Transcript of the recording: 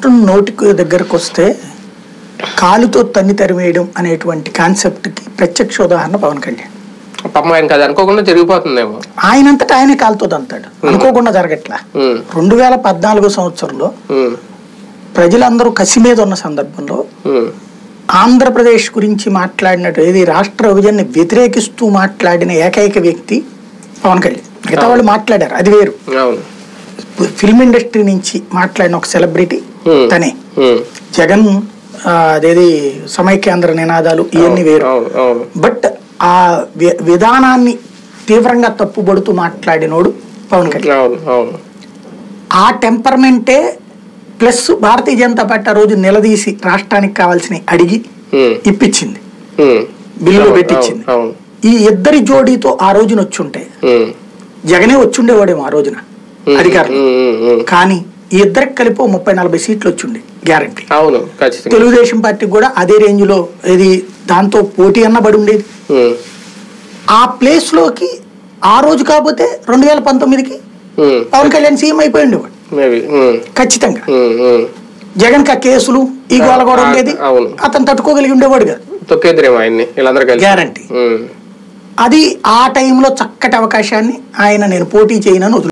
కృష్ణుడు నోటికి దగ్గరకు వస్తే కాలుతో తన్ని తరిమేయడం అనేటువంటి కాన్సెప్ట్కి ప్రత్యక్ష ఉదాహరణ పవన్ కళ్యాణ్ పాపం ఆయనకి అది అనుకోకుండా జరిగిపోతుందేమో ఆయనంతటా ఆయనే కాలుతో దంతాడు అనుకోకుండా జరగట్లా ఉమ్, రెండు వేల పద్నాలుగో సంవత్సరంలో ఉమ్, ప్రజలందరూ కసి మీద ఉన్న సందర్భంలో ఉమ్, ఆంధ్రప్రదేశ్ గురించి మాట్లాడినట్టు ఏది రాష్ట్ర విభజనని వ్యతిరేకిస్తూ మాట్లాడిన ఏకైక వ్యక్తి పవన్ కళ్యాణ్ మిగతా వాళ్ళు మాట్లాడారు అది వేరు అవును ఫిల్మ్ ఇండస్ట్రీ నుంచి మాట్లాడిన ఒక సెలబ్రిటీ Hmm. తనే ఉమ్, జగన్ ఆ, అదేది సమైక్యాంధ్ర నినాదాలు ఇవన్నీ వేరు అవును అవును బట్ ఆ వి- విధానాన్ని తీవ్రంగా తప్పుబడుతూ మాట్లాడినోడు పవన్ కళ్యాణ్ అవును అవును ఆ టెంపర్మెంటే ప్లస్ భారతీయ జనతా పార్టీ ఆ రోజు నిలదీసి రాష్ట్రానికి కావాల్సినవి అడిగి ఉమ్, ఇప్పించింది ఉమ్, బిల్లులో అవును, పెట్టించింది అవును ఈ ఇద్దరి జోడీతో ఆ రోజున వచ్చుంటే ఉమ్, జగనే వచ్చుండేవాడేమో ఆ రోజున ఉమ్, అధికారులు ఉమ్, ఉమ్, ఉమ్. కానీ ఈ ఇద్దరికి కలిపి ఓ ముప్పై నలభై సీట్లు వచ్చుండే గ్యారంటీ అవును ఖచ్చితంగా తెలుగుదేశం పార్టీకి కూడా అదే రేంజ్ లో ఇది దాంతో పోటీ అన్న పడి ఉండేది ఉమ్, ఆ ప్లేస్ లోకి ఆ రోజు కాకపోతే రెండు వేల పంతొమ్మిదికి ఉమ్, పవన్ కళ్యాణ్ సీఎం అయిపోయి ఉండేవాడు మేబీ ఉమ్, ఖచ్చితంగా ఉమ్, ఉమ్. జగన్ కా కేసులు ఈ గోల కూడా ఆ, ఉండేది అవును. అతను తట్టుకోగలిగి ఉండేవాడు కాదు తొక్కేద్దరేమో ఆయన్ని వీళ్ళందరూ కలిసి గ్యారంటీ ఉమ్. అది ఆ టైంలో చక్కటి అవకాశాన్ని ఆయన నేను పోటీ చేయనని వదిలి